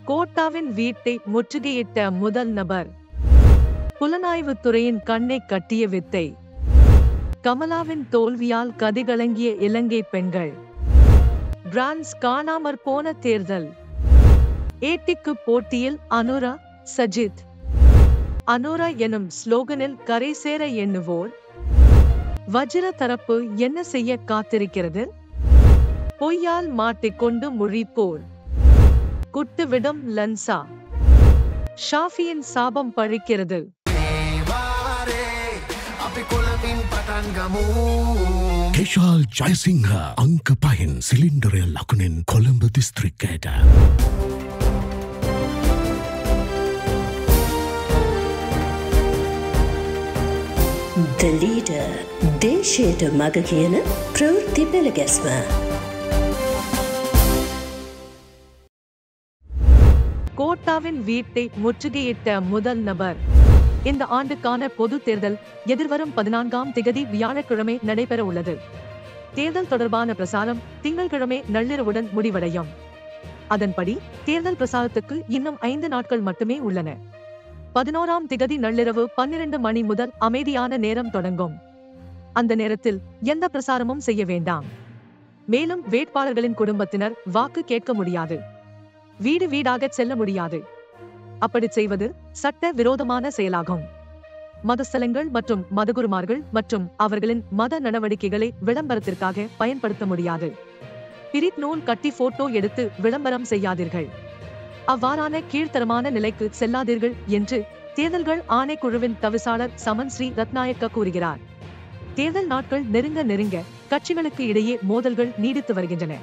கோட்டாவின் வீட்டை முற்றுகையிட்ட முதல் நபர் புலனாய்வுத் துறையின் கண்ணை கட்டிய வித்தை கமலாவின் தோல்வியால் கதிகலங்கிய இலங்கை பெண்கள் பிரான்ஸ் காணாமற் போன தேர்தல் ஏட்டிக்கு போட்டியில் அனுரா சஜித் அனுரா எனும் ஸ்லோகனில் கரை சேர எண்ணுவோர் வஜ்ர தரப்பு என்ன செய்ய காத்திருக்கிறது பொய்யால் மாட்டிக்கொண்டு முழிப்போர் குட்டுவிடும் லன்சா ஷாஃபியின் சாபம் பழிக்கிறது අපි කොළමින් පටන් ගමු කෙශාල් ජයසිංහ අංක පහෙන් සිලින්ඩරය ලකුණෙන් කොළඹ දිස්ත්‍රික්කයට. The Leader දේශයට මග කියන ප්‍රවෘත්ති පෙළගැස්ම. கோட்டாவின் வீட்டை முற்றுகையிட்ட முதல் நபர் இந்த ஆண்டுக்கான பொது தேர்தல் எதிர்வரும் பதினான்காம் திகதி வியாழக்கிழமை நடைபெற உள்ளது தேர்தல் தொடர்பான பிரசாரம் திங்கள்கிழமை நள்ளிரவுடன் முடிவடையும் அதன்படி தேர்தல் பிரசாரத்துக்கு இன்னும் ஐந்து நாட்கள் மட்டுமே உள்ளன பதினோராம் திகதி நள்ளிரவு பன்னிரண்டு மணி முதல் அமைதியான நேரம் தொடங்கும் அந்த நேரத்தில் எந்த பிரசாரமும் செய்ய வேண்டாம் மேலும் வேட்பாளர்களின் குடும்பத்தினர் வாக்கு கேட்க முடியாது வீடு வீடாக செல்ல முடியாது அப்படி செய்வது சட்ட விரோதமான செயலாகும் மதஸ்தலங்கள் மற்றும் மதகுருமார்கள் மற்றும் அவர்களின் மத நடவடிக்கைகளை விளம்பரத்திற்காக பயன்படுத்த முடியாது பிரித் நூல் கட்டி போட்டோ எடுத்து விளம்பரம் செய்யாதீர்கள் அவ்வாறான கீழ்த்தரமான நிலைக்கு செல்லாதீர்கள் என்று தேர்தல்கள் ஆணைக்குழுவின் தவிசாளர் சமன் ஸ்ரீ ரத்நாயக்க கூறுகிறார் தேர்தல் நாட்கள் நெருங்க நெருங்க கட்சிகளுக்கு இடையே மோதல்கள் நீடித்து வருகின்றன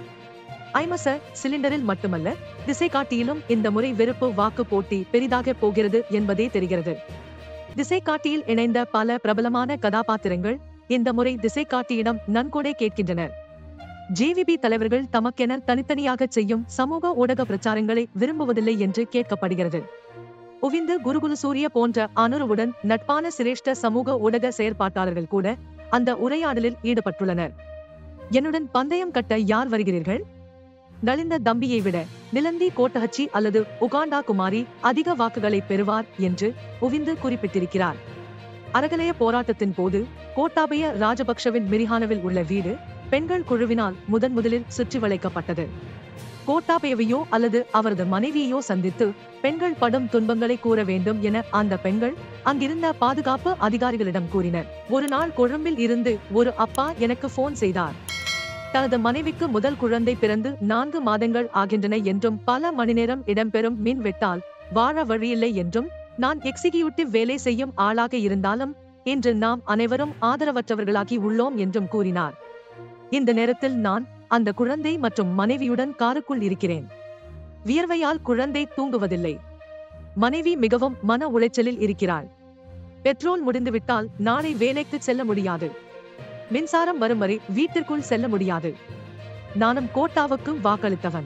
ஐமச சிலிண்டரில் மட்டுமல்ல திசை காட்டியிலும் இந்த முறை வெறுப்பு வாக்கு போட்டி பெரிதாக போகிறது என்பதே தெரிகிறது திசை காட்டியில் இணைந்த பல பிரபலமான கதாபாத்திரங்கள் இந்த முறை திசை காட்டியிடம் நன்கொடை கேட்கின்றனர் ஜேவிபி தலைவர்கள் தமக்கென தனித்தனியாக செய்யும் சமூக ஊடக பிரச்சாரங்களை விரும்புவதில்லை என்று கேட்கப்படுகிறது உவிந்து குருகுல சூரிய போன்ற அனுருவுடன் நட்பான சிரேஷ்ட சமூக ஊடக செயற்பாட்டாளர்கள் கூட அந்த உரையாடலில் ஈடுபட்டுள்ளனர் என்னுடன் பந்தயம் கட்ட யார் வருகிறீர்கள் நலிந்த தம்பியை விட நிலந்தி கோட்டஹச்சி அல்லது உகாண்டா குமாரி அதிக வாக்குகளை பெறுவார் என்று உவிந்து குறிப்பிட்டிருக்கிறார் அறகலைய போராட்டத்தின் போது கோட்டாபய ராஜபக்ஷவின் மிரிஹானவில் உள்ள வீடு பெண்கள் குழுவினால் முதன் முதலில் சுற்றி வளைக்கப்பட்டது கோட்டாபயவையோ அல்லது அவரது மனைவியையோ சந்தித்து பெண்கள் படும் துன்பங்களை கூற வேண்டும் என அந்த பெண்கள் அங்கிருந்த பாதுகாப்பு அதிகாரிகளிடம் கூறினர் ஒரு நாள் கொழும்பில் இருந்து ஒரு அப்பா எனக்கு போன் செய்தார் தனது மனைவிக்கு முதல் குழந்தை பிறந்து நான்கு மாதங்கள் ஆகின்றன என்றும் பல மணி நேரம் இடம்பெறும் மின் வெட்டால் வாழ வழியில்லை என்றும் நான் எக்ஸிகியூட்டிவ் வேலை செய்யும் ஆளாக இருந்தாலும் இன்று நாம் அனைவரும் ஆதரவற்றவர்களாகி உள்ளோம் என்றும் கூறினார் இந்த நேரத்தில் நான் அந்த குழந்தை மற்றும் மனைவியுடன் காருக்குள் இருக்கிறேன் வியர்வையால் குழந்தை தூங்குவதில்லை மனைவி மிகவும் மன உளைச்சலில் இருக்கிறாள் பெட்ரோல் முடிந்துவிட்டால் நாளை வேலைக்கு செல்ல முடியாது மின்சாரம் வரும் வரை வீட்டிற்குள் செல்ல முடியாது நானும் கோட்டாவுக்கு வாக்களித்தவன்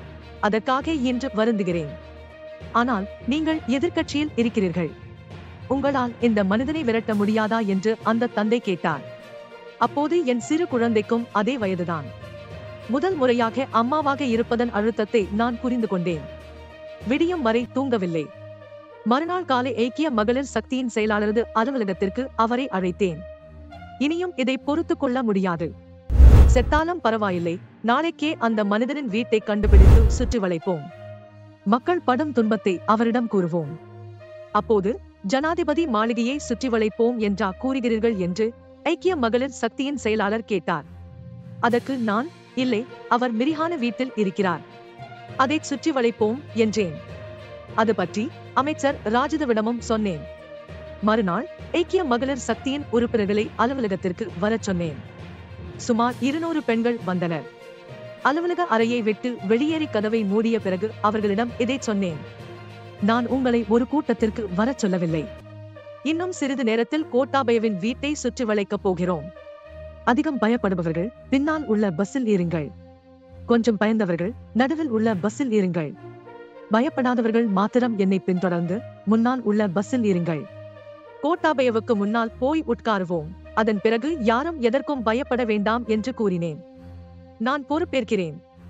அதற்காக இன்று வருந்துகிறேன் ஆனால் நீங்கள் எதிர்க்கட்சியில் இருக்கிறீர்கள் உங்களால் இந்த மனிதனை விரட்ட முடியாதா என்று அந்த தந்தை கேட்டார் அப்போது என் சிறு குழந்தைக்கும் அதே வயதுதான் முதல் முறையாக அம்மாவாக இருப்பதன் அழுத்தத்தை நான் புரிந்து கொண்டேன் விடியும் வரை தூங்கவில்லை மறுநாள் காலை ஐக்கிய மகளிர் சக்தியின் செயலாளரது அலுவலகத்திற்கு அவரை அழைத்தேன் இனியும் இதை பொறுத்து கொள்ள முடியாது செத்தாலும் பரவாயில்லை நாளைக்கே அந்த மனிதனின் வீட்டை கண்டுபிடித்து சுற்றி வளைப்போம் மக்கள் படும் துன்பத்தை அவரிடம் கூறுவோம் அப்போது ஜனாதிபதி மாளிகையை சுற்றி வளைப்போம் என்றா கூறுகிறீர்கள் என்று ஐக்கிய மகளிர் சக்தியின் செயலாளர் கேட்டார் அதற்கு நான் இல்லை அவர் மிரிஹான வீட்டில் இருக்கிறார் அதை சுற்றி வளைப்போம் என்றேன் அது பற்றி அமைச்சர் ராஜிதவிடமும் சொன்னேன் மறுநாள் ஐக்கிய மகளிர் சக்தியின் உறுப்பினர்களை அலுவலகத்திற்கு வரச் சொன்னேன் சுமார் இருநூறு பெண்கள் வந்தனர் அலுவலக அறையை விட்டு வெளியேறி கதவை மூடிய பிறகு அவர்களிடம் இதை சொன்னேன் நான் உங்களை ஒரு கூட்டத்திற்கு வரச் சொல்லவில்லை இன்னும் சிறிது நேரத்தில் கோட்டாபயவின் வீட்டை சுற்றி வளைக்கப் போகிறோம் அதிகம் பயப்படுபவர்கள் பின்னால் உள்ள பஸ்ஸில் ஏறுங்கள் கொஞ்சம் பயந்தவர்கள் நடுவில் உள்ள பஸ்ஸில் ஏறுங்கள் பயப்படாதவர்கள் மாத்திரம் என்னை பின்தொடர்ந்து முன்னால் உள்ள பஸ்ஸில் ஏறுங்கள் கோட்டாபயவுக்கு முன்னால் போய் உட்காருவோம் அதன் பிறகு யாரும் எதற்கும் பயப்பட வேண்டாம் என்று கூறினேன் நான் பொறுப்பேற்கிறேன்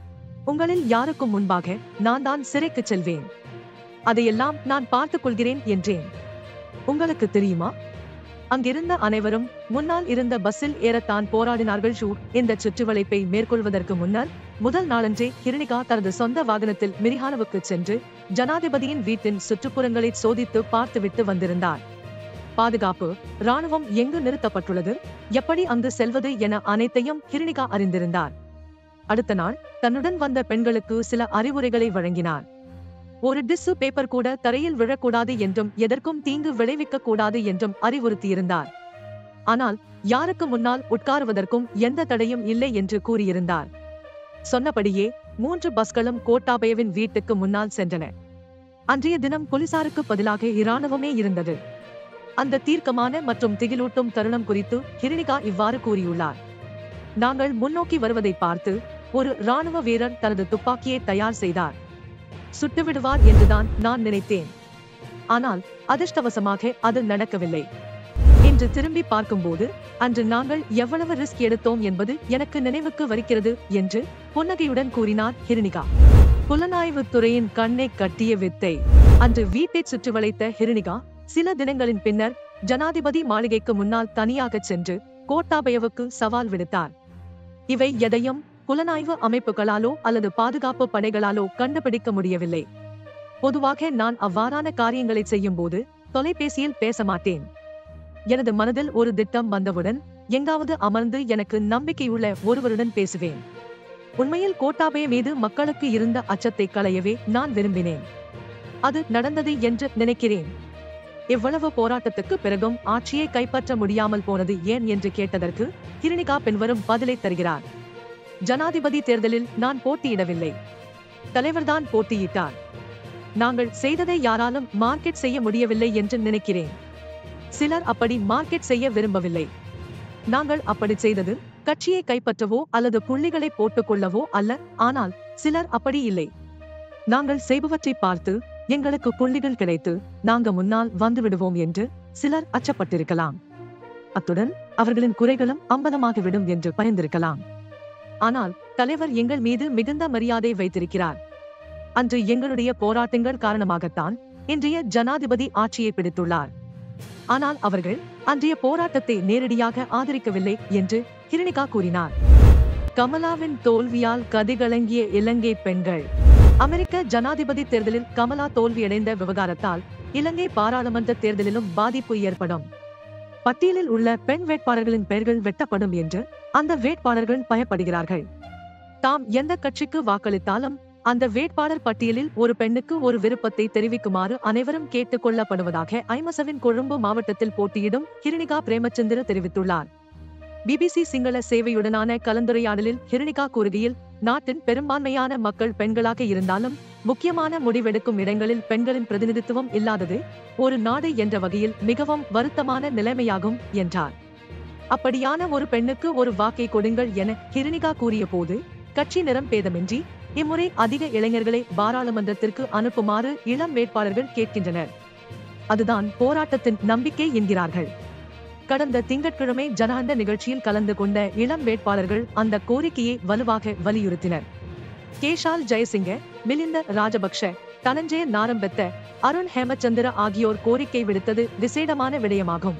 உங்களில் யாருக்கும் முன்பாக நான் தான் சிறைக்குச் செல்வேன் அதையெல்லாம் நான் பார்த்துக் கொள்கிறேன் என்றேன் உங்களுக்கு தெரியுமா அங்கிருந்த அனைவரும் முன்னால் இருந்த பஸ்ஸில் ஏறத்தான் போராடினார்கள் ஷூ இந்த சுற்றுவளைப்பை மேற்கொள்வதற்கு முன்னர் முதல் நாளன்றே கிருணிகா தனது சொந்த வாகனத்தில் மிரிஹானவுக்கு சென்று ஜனாதிபதியின் வீட்டின் சுற்றுப்புறங்களை சோதித்து பார்த்துவிட்டு வந்திருந்தார் பாதுகாப்பு ராணுவம் எங்கு நிறுத்தப்பட்டுள்ளது எப்படி அங்கு செல்வது என அனைத்தையும் கிருணிகா அறிந்திருந்தார் அடுத்த நாள் தன்னுடன் வந்த பெண்களுக்கு சில அறிவுரைகளை வழங்கினார் ஒரு டிஸ்ஸு பேப்பர் கூட தரையில் விழக்கூடாது என்றும் எதற்கும் தீங்கு விளைவிக்க கூடாது என்றும் அறிவுறுத்தியிருந்தார் ஆனால் யாருக்கு முன்னால் உட்காருவதற்கும் எந்த தடையும் இல்லை என்று கூறியிருந்தார் சொன்னபடியே மூன்று பஸ்களும் கோட்டாபயவின் வீட்டுக்கு முன்னால் சென்றன அன்றைய தினம் போலீசாருக்கு பதிலாக இராணுவமே இருந்தது அந்த தீர்க்கமான மற்றும் திகிலூட்டும் தருணம் குறித்து கிருணிகா இவ்வாறு கூறியுள்ளார் நாங்கள் முன்னோக்கி வருவதை பார்த்து ஒரு ராணுவ வீரர் தனது துப்பாக்கியை தயார் செய்தார் சுட்டுவிடுவார் என்றுதான் நான் நினைத்தேன் ஆனால் அதிர்ஷ்டவசமாக அது நடக்கவில்லை இன்று திரும்பி பார்க்கும்போது அன்று நாங்கள் எவ்வளவு ரிஸ்க் எடுத்தோம் என்பது எனக்கு நினைவுக்கு வருகிறது என்று புன்னகையுடன் கூறினார் ஹிருணிகா புலனாய்வுத் துறையின் கண்ணை கட்டிய வித்தை அன்று வீட்டை சுற்றி வளைத்த ஹிருணிகா சில தினங்களின் பின்னர் ஜனாதிபதி மாளிகைக்கு முன்னால் தனியாகச் சென்று கோட்டாபயவுக்கு சவால் விடுத்தார் இவை எதையும் புலனாய்வு அமைப்புகளாலோ அல்லது பாதுகாப்பு படைகளாலோ கண்டுபிடிக்க முடியவில்லை பொதுவாக நான் அவ்வாறான காரியங்களை செய்யும்போது தொலைபேசியில் பேச மாட்டேன் எனது மனதில் ஒரு திட்டம் வந்தவுடன் எங்காவது அமர்ந்து எனக்கு நம்பிக்கையுள்ள ஒருவருடன் பேசுவேன் உண்மையில் கோட்டாபய மீது மக்களுக்கு இருந்த அச்சத்தை களையவே நான் விரும்பினேன் அது நடந்தது என்று நினைக்கிறேன் இவ்வளவு போராட்டத்துக்கு பிறகும் ஆட்சியை கைப்பற்ற முடியாமல் போனது ஏன் என்று கேட்டதற்கு கிருணிகா பின்வரும் பதிலை தருகிறார் ஜனாதிபதி தேர்தலில் நான் போட்டியிடவில்லை தலைவர்தான் போட்டியிட்டார் நாங்கள் செய்ததை யாராலும் மார்க்கெட் செய்ய முடியவில்லை என்று நினைக்கிறேன் சிலர் அப்படி மார்க்கெட் செய்ய விரும்பவில்லை நாங்கள் அப்படி செய்தது கட்சியை கைப்பற்றவோ அல்லது புள்ளிகளை போட்டுக்கொள்ளவோ அல்ல ஆனால் சிலர் அப்படி இல்லை நாங்கள் செய்பவற்றை பார்த்து எங்களுக்கு புள்ளிகள் கிடைத்து நாங்க முன்னால் வந்து விடுவோம் என்று சிலர் அச்சப்பட்டிருக்கலாம் அத்துடன் அவர்களின் குறைகளும் அம்பலமாகிவிடும் என்று பயந்திருக்கலாம் ஆனால் தலைவர் எங்கள் மீது மிகுந்த மரியாதை வைத்திருக்கிறார் அன்று எங்களுடைய போராட்டங்கள் காரணமாகத்தான் இன்றைய ஜனாதிபதி ஆட்சியை பிடித்துள்ளார் ஆனால் அவர்கள் அன்றைய போராட்டத்தை நேரடியாக ஆதரிக்கவில்லை என்று கிருணிகா கூறினார் கமலாவின் தோல்வியால் கதிகலங்கிய இலங்கை பெண்கள் அமெரிக்க ஜனாதிபதி தேர்தலில் கமலா தோல்வியடைந்த விவகாரத்தால் இலங்கை பாராளுமன்ற தேர்தலிலும் பாதிப்பு ஏற்படும் பட்டியலில் உள்ள பெண் வேட்பாளர்களின் பெயர்கள் வெட்டப்படும் என்று அந்த வேட்பாளர்கள் பயப்படுகிறார்கள் தாம் எந்த கட்சிக்கு வாக்களித்தாலும் அந்த வேட்பாளர் பட்டியலில் ஒரு பெண்ணுக்கு ஒரு விருப்பத்தை தெரிவிக்குமாறு அனைவரும் கேட்டுக் கொள்ளப்படுவதாக ஐமசவின் கொழும்பு மாவட்டத்தில் போட்டியிடும் கிருணிகா பிரேமச்சந்திர தெரிவித்துள்ளார் பிபிசி சிங்கள சேவையுடனான கலந்துரையாடலில் ஹிருணிகா கூறுகையில் நாட்டின் பெரும்பான்மையான மக்கள் பெண்களாக இருந்தாலும் முக்கியமான முடிவெடுக்கும் இடங்களில் பெண்களின் பிரதிநிதித்துவம் இல்லாதது ஒரு நாடு என்ற வகையில் மிகவும் வருத்தமான நிலைமையாகும் என்றார் அப்படியான ஒரு பெண்ணுக்கு ஒரு வாக்கை கொடுங்கள் என ஹிருணிகா கூறிய போது கட்சி நிறம் பேதமின்றி இம்முறை அதிக இளைஞர்களை பாராளுமன்றத்திற்கு அனுப்புமாறு இளம் வேட்பாளர்கள் கேட்கின்றனர் அதுதான் போராட்டத்தின் நம்பிக்கை என்கிறார்கள் கடந்த திங்கட்கிழமை ஜனாந்த நிகழ்ச்சியில் கலந்து கொண்ட இளம் வேட்பாளர்கள் அந்த கோரிக்கையை வலுவாக வலியுறுத்தினர் கேஷால் ஜெயசிங்க மிலிந்த ராஜபக்ஷ தனஞ்சய நாரம்பெத்த அருண் ஹேமச்சந்திர ஆகியோர் கோரிக்கை விடுத்தது விசேடமான விடயமாகும்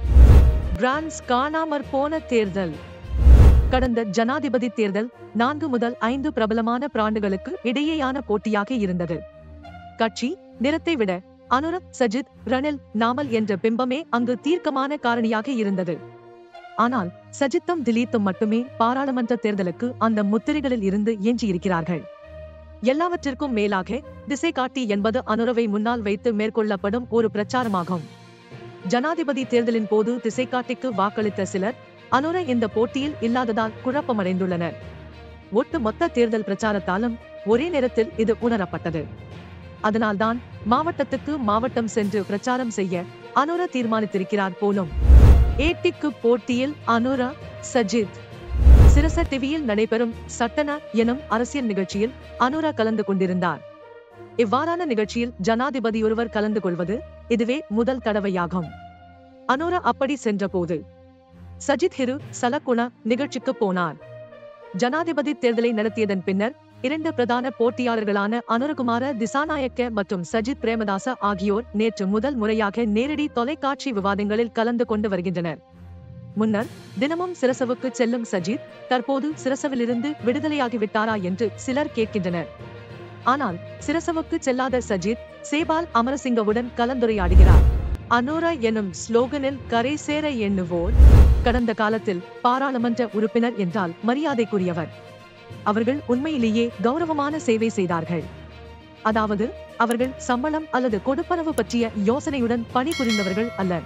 பிரான்ஸ் காணாமற் போன தேர்தல் கடந்த ஜனாதிபதி தேர்தல் நான்கு முதல் ஐந்து பிரபலமான பிராண்டுகளுக்கு இடையேயான போட்டியாக இருந்தது கட்சி நிறத்தை விட அனுரக் சஜித் ரணில் நாமல் என்ற பிம்பமே அங்கு தீர்க்கமான காரணியாக இருந்தது ஆனால் சஜித்தும் திலீத்தும் மட்டுமே பாராளுமன்ற தேர்தலுக்கு அந்த முத்திரைகளில் இருந்து எஞ்சியிருக்கிறார்கள் எல்லாவற்றிற்கும் மேலாக திசை காட்டி என்பது அனுரவை முன்னால் வைத்து மேற்கொள்ளப்படும் ஒரு பிரச்சாரமாகும் ஜனாதிபதி தேர்தலின் போது திசை காட்டிக்கு வாக்களித்த சிலர் அனுர இந்த போட்டியில் இல்லாததால் குழப்பமடைந்துள்ளனர் ஒட்டு மொத்த தேர்தல் பிரச்சாரத்தாலும் ஒரே நேரத்தில் இது உணரப்பட்டது அதனால்தான் மாவட்டத்துக்கு மாவட்டம் சென்று பிரச்சாரம் செய்ய அனுர தீர்மானித்திருக்கிறார் போலும் ஏட்டிக்கு போட்டியில் அனுரா சஜித் சிரச டிவியில் நடைபெறும் சட்டன எனும் அரசியல் நிகழ்ச்சியில் அனுரா கலந்து கொண்டிருந்தார் இவ்வாறான நிகழ்ச்சியில் ஜனாதிபதியொருவர் கலந்து கொள்வது இதுவே முதல் தடவையாகும் அனுரா அப்படி சென்றபோது சஜித் ஹிரு சலக்குண நிகழ்ச்சிக்கு போனார் ஜனாதிபதி தேர்தலை நடத்தியதன் பின்னர் இரண்டு பிரதான போட்டியாளர்களான அனுரகுமார திசாநாயக்க மற்றும் சஜித் பிரேமதாச ஆகியோர் நேற்று முதல் முறையாக நேரடி தொலைக்காட்சி விவாதங்களில் கலந்து கொண்டு வருகின்றனர் முன்னர் தினமும் சிரசவுக்கு செல்லும் சஜித் தற்போது சிரசவிலிருந்து விடுதலையாகிவிட்டாரா என்று சிலர் கேட்கின்றனர் ஆனால் சிரசவுக்கு செல்லாத சஜித் சேபால் அமரசிங்கவுடன் கலந்துரையாடுகிறார் அனோரா எனும் ஸ்லோகனில் கரை சேர எண்ணுவோர் கடந்த காலத்தில் பாராளுமன்ற உறுப்பினர் என்றால் மரியாதைக்குரியவர் அவர்கள் உண்மையிலேயே கௌரவமான சேவை செய்தார்கள் அதாவது அவர்கள் சம்பளம் அல்லது கொடுப்பனவு பற்றிய யோசனையுடன் பணிபுரிந்தவர்கள் அல்ல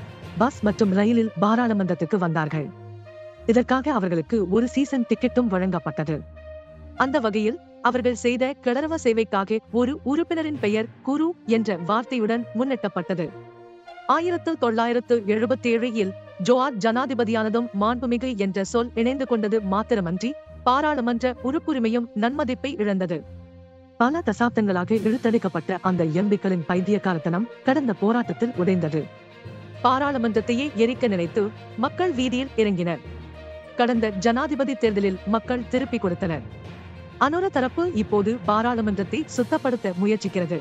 பஸ் மற்றும் ரயிலில் பாராளுமன்றத்துக்கு வந்தார்கள் இதற்காக அவர்களுக்கு ஒரு சீசன் டிக்கெட்டும் வழங்கப்பட்டது அந்த வகையில் அவர்கள் செய்த கிளறவ சேவைக்காக ஒரு உறுப்பினரின் பெயர் குரு என்ற வார்த்தையுடன் முன்னெட்டப்பட்டது ஆயிரத்து தொள்ளாயிரத்து எழுபத்தி ஏழில் ஜோஆர் ஜனாதிபதியானதும் மாண்புமிகு என்ற சொல் இணைந்து கொண்டது மாத்திரமன்றி பாராளுமன்ற உறுப்புரிமையும் நன்மதிப்பை இழந்தது பல தசாப்தங்களாக இழுத்தடிக்கப்பட்ட அந்த எம்பிக்களின் பைத்தியக்காரத்தனம் கடந்த போராட்டத்தில் உடைந்தது பாராளுமன்றத்தையே எரிக்க நினைத்து மக்கள் வீதியில் இறங்கினர் கடந்த ஜனாதிபதி தேர்தலில் மக்கள் திருப்பிக் கொடுத்தனர் அனுர தரப்பு இப்போது பாராளுமன்றத்தை சுத்தப்படுத்த முயற்சிக்கிறது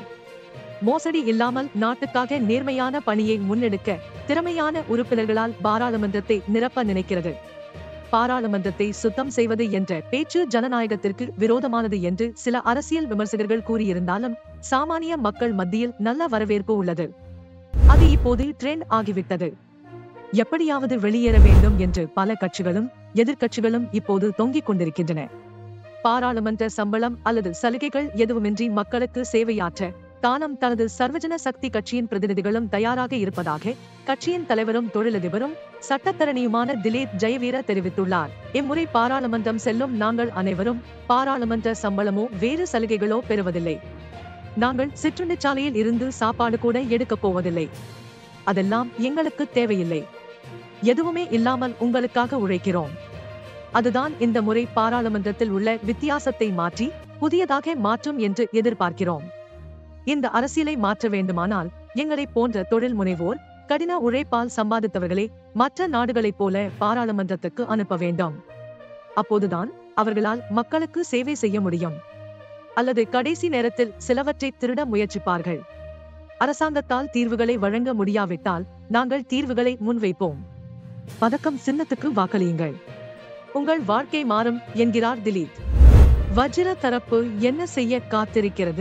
மோசடி இல்லாமல் நாட்டுக்காக நேர்மையான பணியை முன்னெடுக்க திறமையான உறுப்பினர்களால் பாராளுமன்றத்தை நிரப்ப நினைக்கிறது பாராளுமன்றத்தை சுத்தம் செய்வது என்ற பேச்சு ஜனநாயகத்திற்கு விரோதமானது என்று சில அரசியல் விமர்சகர்கள் கூறியிருந்தாலும் சாமானிய மக்கள் மத்தியில் நல்ல வரவேற்பு உள்ளது அது இப்போது ட்ரெண்ட் ஆகிவிட்டது எப்படியாவது வெளியேற வேண்டும் என்று பல கட்சிகளும் எதிர்க்கட்சிகளும் இப்போது தொங்கிக் கொண்டிருக்கின்றன பாராளுமன்ற சம்பளம் அல்லது சலுகைகள் எதுவுமின்றி மக்களுக்கு சேவையாற்ற தானம் தனது சர்வஜன சக்தி கட்சியின் பிரதிநிதிகளும் தயாராக இருப்பதாக கட்சியின் தலைவரும் தொழிலதிபரும் சட்டத்தரணியுமான திலீப் ஜெயவீர தெரிவித்துள்ளார் இம்முறை பாராளுமன்றம் செல்லும் நாங்கள் அனைவரும் பாராளுமன்ற சம்பளமோ வேறு சலுகைகளோ பெறுவதில்லை நாங்கள் சிற்றுண்டிச்சாலையில் இருந்து சாப்பாடு கூட எடுக்கப் போவதில்லை அதெல்லாம் எங்களுக்கு தேவையில்லை எதுவுமே இல்லாமல் உங்களுக்காக உழைக்கிறோம் அதுதான் இந்த முறை பாராளுமன்றத்தில் உள்ள வித்தியாசத்தை மாற்றி புதியதாக மாற்றும் என்று எதிர்பார்க்கிறோம் இந்த அரசியலை மாற்ற வேண்டுமானால் எங்களை போன்ற தொழில் முனைவோர் கடின உழைப்பால் சம்பாதித்தவர்களை மற்ற நாடுகளைப் போல பாராளுமன்றத்துக்கு அனுப்ப வேண்டும் அப்போதுதான் அவர்களால் மக்களுக்கு சேவை செய்ய முடியும் அல்லது கடைசி நேரத்தில் சிலவற்றை திருட முயற்சிப்பார்கள் அரசாங்கத்தால் தீர்வுகளை வழங்க முடியாவிட்டால் நாங்கள் தீர்வுகளை முன்வைப்போம் பதக்கம் சின்னத்துக்கு வாக்களியுங்கள் உங்கள் வாழ்க்கை மாறும் என்கிறார் திலீப் வஜ்ர தரப்பு என்ன செய்ய காத்திருக்கிறது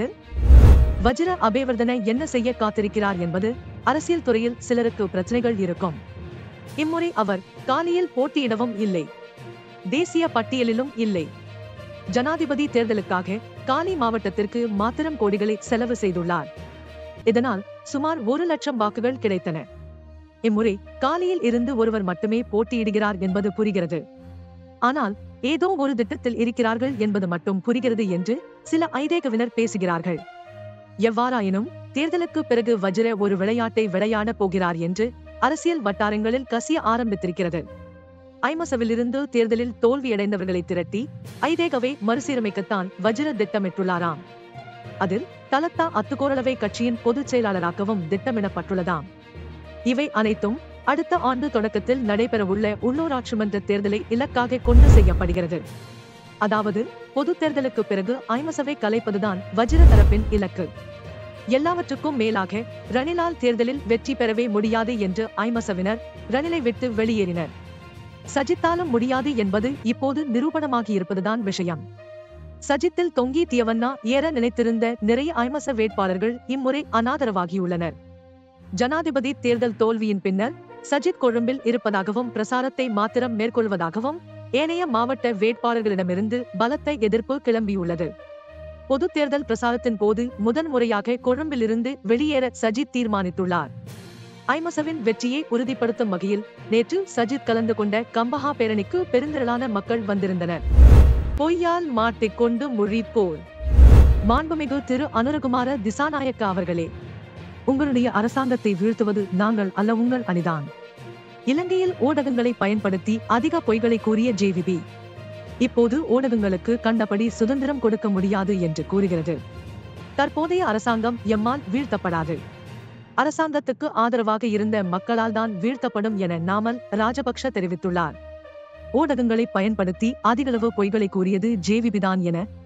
வஜ்ர அபேவர்தன என்ன செய்ய காத்திருக்கிறார் என்பது அரசியல் துறையில் சிலருக்கு பிரச்சனைகள் இருக்கும் இம்முறை அவர் காலியில் போட்டியிடவும் இல்லை தேசிய பட்டியலிலும் இல்லை ஜனாதிபதி தேர்தலுக்காக காலி மாவட்டத்திற்கு மாத்திரம் கோடிகளை செலவு செய்துள்ளார் இதனால் சுமார் ஒரு லட்சம் வாக்குகள் கிடைத்தன இம்முறை காலியில் இருந்து ஒருவர் மட்டுமே போட்டியிடுகிறார் என்பது புரிகிறது ஆனால் ஏதோ ஒரு திட்டத்தில் இருக்கிறார்கள் என்பது மட்டும் புரிகிறது என்று சில ஐதேகவினர் பேசுகிறார்கள் எவ்வாறாயினும் தேர்தலுக்கு பிறகு வஜ்ர ஒரு விளையாட்டை விளையாட போகிறார் என்று அரசியல் வட்டாரங்களில் கசிய ஆரம்பித்திருக்கிறது ஐமசவிலிருந்து தேர்தலில் தோல்வியடைந்தவர்களை திரட்டி ஐதேகவை மறுசீரமைக்கத்தான் வஜ்ர திட்டமிட்டுள்ளாராம் அதில் தலத்தா அத்துக்கோரளவை கட்சியின் பொதுச் செயலாளராகவும் திட்டமிடப்பட்டுள்ளதாம் இவை அனைத்தும் அடுத்த ஆண்டு தொடக்கத்தில் நடைபெறவுள்ள உள்ளூராட்சி மன்ற தேர்தலை இலக்காக கொண்டு செய்யப்படுகிறது அதாவது பொது தேர்தலுக்கு பிறகு ஐமசவை கலைப்பதுதான் வஜ்ர தரப்பின் இலக்கு எல்லாவற்றுக்கும் மேலாக ரணிலால் தேர்தலில் வெற்றி பெறவே முடியாது என்று ஐமசவினர் ரணிலை விட்டு வெளியேறினர் சஜித்தாலும் முடியாது என்பது இப்போது நிரூபணமாகி இருப்பதுதான் விஷயம் சஜித்தில் தொங்கி தியவண்ணா ஏற நினைத்திருந்த நிறைய ஐமச வேட்பாளர்கள் இம்முறை அனாதரவாகியுள்ளனர் ஜனாதிபதி தேர்தல் தோல்வியின் பின்னர் சஜித் கொழும்பில் இருப்பதாகவும் பிரசாரத்தை மாத்திரம் மேற்கொள்வதாகவும் ஏனைய மாவட்ட வேட்பாளர்களிடமிருந்து பலத்த எதிர்ப்பு கிளம்பியுள்ளது பொது தேர்தல் பிரசாரத்தின் போது முதன் முறையாக கொழும்பிலிருந்து வெளியேற சஜித் தீர்மானித்துள்ளார் ஐமசவின் வெற்றியை உறுதிப்படுத்தும் வகையில் நேற்று சஜித் கலந்து கொண்ட கம்பஹா பேரணிக்கு பெருந்திரளான மக்கள் வந்திருந்தனர் பொய்யால் மாட்டிக்கொண்டு முழிப்போர் மாண்புமிகு திரு அனுரகுமார திசாநாயக்க அவர்களே உங்களுடைய அரசாங்கத்தை வீழ்த்துவது நாங்கள் அல்ல உங்கள் அணிதான் இலங்கையில் ஊடகங்களை பயன்படுத்தி அதிக பொய்களை கூறிய ஜேவிபி இப்போது ஊடகங்களுக்கு கண்டபடி சுதந்திரம் கொடுக்க முடியாது என்று கூறுகிறது தற்போதைய அரசாங்கம் எம்மால் வீழ்த்தப்படாது அரசாங்கத்துக்கு ஆதரவாக இருந்த மக்களால் தான் வீழ்த்தப்படும் என நாமல் ராஜபக்ஷ தெரிவித்துள்ளார் ஊடகங்களை பயன்படுத்தி அதிகளவு பொய்களை கூறியது ஜேவிபி தான் என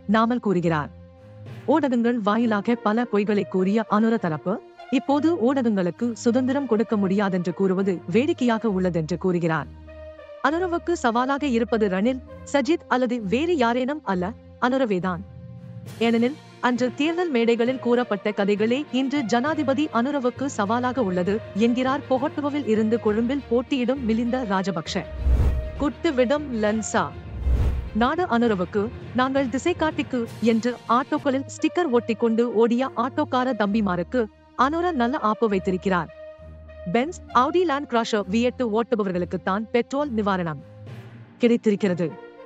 நாமல் கூறுகிறார் ஊடகங்கள் வாயிலாக பல பொய்களை கூறிய அனுர தரப்பு இப்போது ஊடகங்களுக்கு சுதந்திரம் கொடுக்க முடியாதென்று கூறுவது வேடிக்கையாக உள்ளதென்று கூறுகிறார் அனுரவுக்கு சவாலாக இருப்பது ரணில் சஜித் அல்லது வேறு யாரேனும் அல்ல அனுரவேதான் ஏனெனில் அன்று தேர்தல் மேடைகளில் கூறப்பட்ட கதைகளே இன்று ஜனாதிபதி அனுரவுக்கு சவாலாக உள்ளது என்கிறார் பொகட்டுவில் இருந்து கொழும்பில் போட்டியிடும் மிலிந்த ராஜபக்ஷ குட்டுவிடும் லன்சா நாடு அனுரவுக்கு நாங்கள் திசை காட்டிக்கு என்று ஆட்டோக்களில் ஸ்டிக்கர் ஒட்டிக்கொண்டு ஓடிய ஆட்டோக்கார தம்பிமாருக்கு அனுர நல்ல ஆப்பு வைத்திருக்கிறார் Benz Audi Land Cruiser ஓட்டுபவர்களுக்குத்தான் பெட்ரோல் நிவாரணம் கிடைத்திருக்கிறது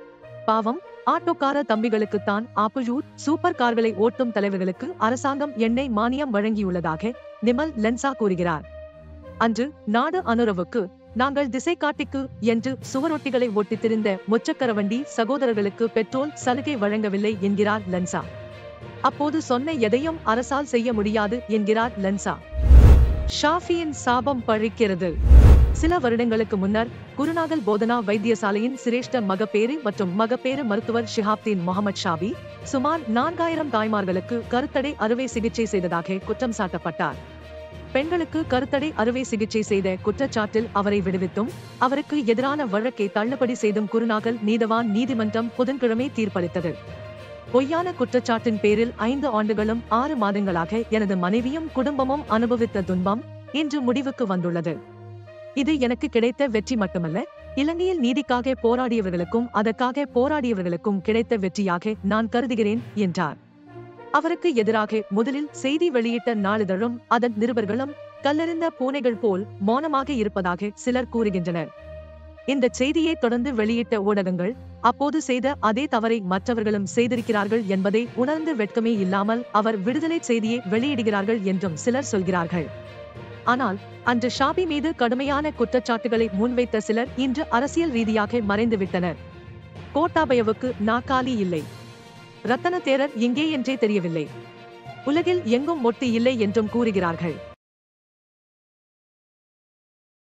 பாவம் ஆட்டோக்கார தம்பிகளுக்குத்தான் ஆப்பயூர் சூப்பர் கார்களை ஓட்டும் தலைவர்களுக்கு அரசாங்கம் எண்ணெய் மானியம் வழங்கியுள்ளதாக நிமல் லென்சா கூறுகிறார் அன்று நாடு அனுரவுக்கு நாங்கள் திசை காட்டிக்கு என்று சுவரொட்டிகளை ஒட்டித்திருந்த மொச்சக்கரவண்டி சகோதரர்களுக்கு பெட்ரோல் சலுகை வழங்கவில்லை என்கிறார் லென்சா அப்போது சொன்ன எதையும் அரசால் செய்ய முடியாது என்கிறார் லென்சா ஷாஃபியின் சாபம் பழிக்கிறது சில வருடங்களுக்கு முன்னர் குருநாகல் போதனா வைத்தியசாலையின் சிரேஷ்ட மகப்பேறு மற்றும் மகப்பேறு மருத்துவர் ஷிஹாப்தீன் முகமது ஷாபி சுமார் நான்காயிரம் தாய்மார்களுக்கு கருத்தடை அறுவை சிகிச்சை செய்ததாக குற்றம் சாட்டப்பட்டார் பெண்களுக்கு கருத்தடை அறுவை சிகிச்சை செய்த குற்றச்சாட்டில் அவரை விடுவித்தும் அவருக்கு எதிரான வழக்கை தள்ளுபடி செய்தும் குருநாகல் நீதவான் நீதிமன்றம் புதன்கிழமை தீர்ப்பளித்தது பொய்யான குற்றச்சாட்டின் பேரில் ஐந்து ஆண்டுகளும் ஆறு மாதங்களாக எனது மனைவியும் குடும்பமும் அனுபவித்த துன்பம் இன்று முடிவுக்கு வந்துள்ளது இது எனக்கு கிடைத்த வெற்றி மட்டுமல்ல இலங்கையில் நீதிக்காக போராடியவர்களுக்கும் அதற்காக போராடியவர்களுக்கும் கிடைத்த வெற்றியாக நான் கருதுகிறேன் என்றார் அவருக்கு எதிராக முதலில் செய்தி வெளியிட்ட நாளிதழும் அதன் நிருபர்களும் கல்லறிந்த பூனைகள் போல் மௌனமாக இருப்பதாக சிலர் கூறுகின்றனர் இந்த செய்தியை தொடர்ந்து வெளியிட்ட ஊடகங்கள் அப்போது செய்த அதே தவறை மற்றவர்களும் செய்திருக்கிறார்கள் என்பதை உணர்ந்து வெட்கமே இல்லாமல் அவர் விடுதலை செய்தியை வெளியிடுகிறார்கள் என்றும் சிலர் சொல்கிறார்கள் ஆனால் அன்று ஷாபி மீது கடுமையான குற்றச்சாட்டுகளை முன்வைத்த சிலர் இன்று அரசியல் ரீதியாக மறைந்துவிட்டனர் கோட்டாபயவுக்கு நாக்காலி இல்லை ரத்தன தேரர் எங்கே என்றே தெரியவில்லை உலகில் எங்கும் மொட்டு இல்லை என்றும் கூறுகிறார்கள்